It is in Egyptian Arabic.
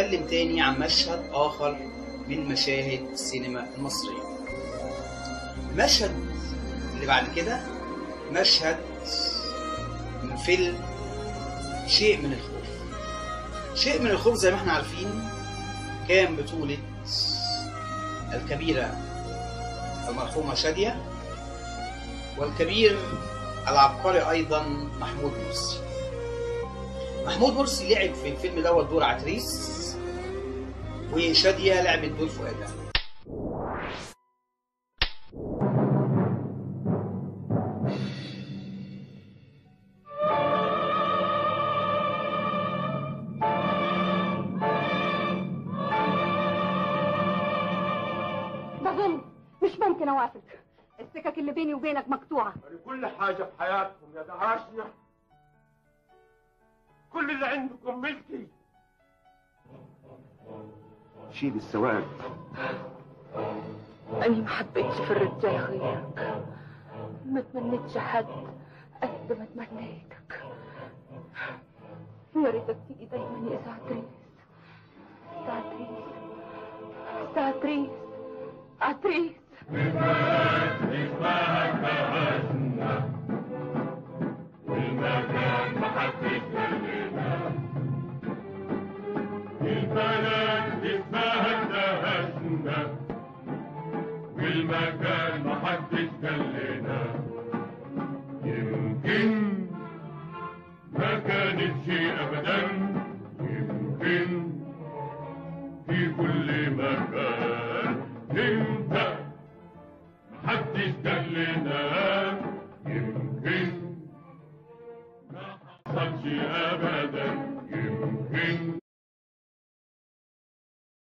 هنتكلم تاني عن مشهد آخر من مشاهد السينما المصرية المشهد اللي بعد كده مشهد من فيلم شيء من الخوف شيء من الخوف زي ما احنا عارفين كان بطولة الكبيرة المرحومة شادية والكبير العبقري أيضا محمود مرسي محمود مرسي لعب في الفيلم دوت دور عتريس وشادية لعبت دور فؤادة ده ظلم مش ممكن اوافق السكك اللي بيني وبينك مقطوعه كل حاجة في حياتكم يا دعاشنا كل اللي عندكم ملكي شيل السواد أنا ما حبيتش في الرجال غيرك ما تمنيتش حد قد ما تمنيتك يا ريتك تيجي دايما يا ساعتريس ساعتريس ساعتريس عتريس والمكان محدش خلينا البلد اسمها اندهشنا والمكان محدش خلينا يمكن ما كانت شيء ابدا يمكن في كل مكان